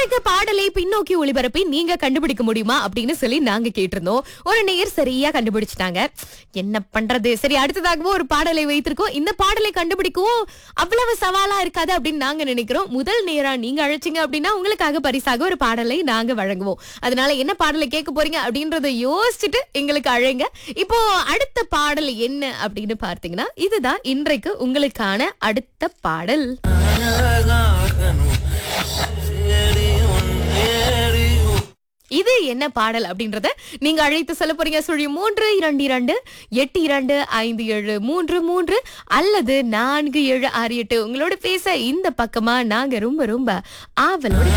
இன்றைக்கு பாடலை பின்னோக்கி ஒளிபரப்பி நீங்க கண்டுபிடிக்க முடியுமா அப்படின்னு சொல்லி நாங்க கேட்டிருந்தோம் ஒரு நேயர் சரியா கண்டுபிடிச்சிட்டாங்க என்ன பண்றது சரி அடுத்ததாகவும் ஒரு பாடலை வைத்திருக்கோம் இந்த பாடலை கண்டுபிடிக்கவும் அவ்வளவு சவாலா இருக்காது அப்படின்னு நாங்க நினைக்கிறோம் முதல் நேரா நீங்க அழைச்சிங்க அப்படின்னா உங்களுக்காக பரிசாக ஒரு பாடலை நாங்க வழங்குவோம் அதனால என்ன பாடலை கேட்க போறீங்க அப்படின்றத யோசிச்சுட்டு எங்களுக்கு அழைங்க இப்போ அடுத்த பாடல் என்ன அப்படின்னு பார்த்தீங்கன்னா இதுதான் இன்றைக்கு உங்களுக்கான அடுத்த பாடல் இது என்ன பாடல் அப்படின்றத நீங்க அழைத்து சொல்ல போறீங்க சுழி மூன்று இரண்டு இரண்டு எட்டு இரண்டு ஐந்து ஏழு மூன்று மூன்று அல்லது நான்கு ஏழு ஆறு எட்டு உங்களோட பேச இந்த பக்கமா நாங்க ரொம்ப ரொம்ப ஆவலோட